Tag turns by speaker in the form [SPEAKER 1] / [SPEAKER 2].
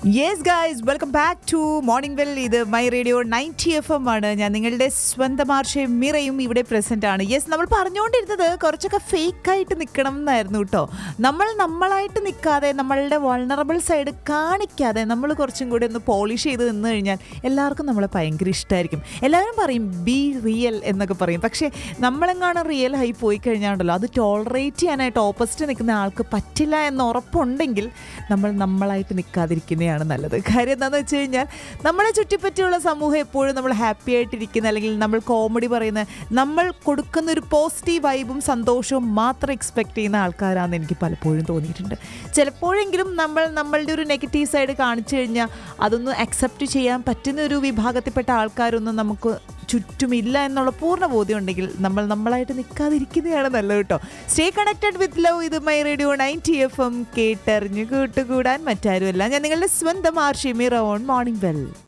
[SPEAKER 1] yes guys welcome back to morning well ഇത് my radio ninety F M ആണ് ഞാൻ നിങ്ങളുടെ സ്വന്തം ആർഷയും മിറയും ഇവിടെ പ്രസന്റ് ആണ് യെസ് നമ്മൾ പറഞ്ഞുകൊണ്ടിരുന്നത് കുറച്ചൊക്കെ ഫേക്ക് ആയിട്ട് നിൽക്കണം എന്നായിരുന്നു കേട്ടോ നമ്മൾ നമ്മളായിട്ട് നിൽക്കാതെ നമ്മളുടെ വൾണറബിൾ സൈഡ് കാണിക്കാതെ നമ്മൾ കുറച്ചും കൂടി ഒന്ന് പോളിഷ് ചെയ്ത് നിന്ന് കഴിഞ്ഞാൽ എല്ലാവർക്കും നമ്മളെ ഭയങ്കര ഇഷ്ടമായിരിക്കും എല്ലാവരും പറയും ബി റിയൽ എന്നൊക്കെ പറയും പക്ഷേ നമ്മളെങ്ങാനും റിയൽ ആയി പോയി കഴിഞ്ഞാണ്ടല്ലോ അത് ടോളറേറ്റ് ചെയ്യാനായിട്ട് ഓപ്പോസിറ്റ് നിൽക്കുന്ന ആൾക്ക് പറ്റില്ല എന്ന് ഉറപ്പുണ്ടെങ്കിൽ നമ്മൾ നമ്മളായിട്ട് നിൽക്കാതിരിക്കുന്നതാണ് നല്ലത് കാര്യം എന്താണെന്ന് വെച്ച് കഴിഞ്ഞാൽ നമ്മളെ ചുറ്റിപ്പറ്റിയുള്ള സമൂഹം എപ്പോഴും നമ്മൾ ഹാപ്പി ആയിട്ടിരിക്കുന്ന അല്ലെങ്കിൽ നമ്മൾ കോമഡി പറയുന്ന നമ്മൾ കൊടുക്കുന്ന ഒരു പോസിറ്റീവ് വൈബും സന്തോഷവും മാത്രം എക്സ്പെക്ട് ചെയ്യുന്ന ആൾക്കാരാണെന്ന് എനിക്ക് പലപ്പോഴും തോന്നിയിട്ടുണ്ട് ചിലപ്പോഴെങ്കിലും നമ്മൾ നമ്മളുടെ ഒരു നെഗറ്റീവ് സൈഡ് കാണിച്ചു കഴിഞ്ഞാൽ അതൊന്ന് അക്സെപ്റ്റ് ചെയ്യാൻ പറ്റുന്ന ഒരു വിഭാഗത്തിൽപ്പെട്ട ആൾക്കാരൊന്നും നമുക്ക് ചുറ്റുമില്ല എന്നുള്ള പൂർണ്ണ ബോധ്യം ഉണ്ടെങ്കിൽ നമ്മൾ നമ്മളായിട്ട് നിൽക്കാതിരിക്കുന്നതാണ് നല്ലത് കേട്ടോ സ്റ്റേ കണക്റ്റഡ് വിത്ത് ലവ് ഇത് my radio ninety F M കേട്ടറിഞ്ഞ് കൂട്ടുകൂടാൻ മറ്റാരുമല്ല ഞാൻ നിങ്ങളുടെ സ്വന്തം Arshi Mira on morning well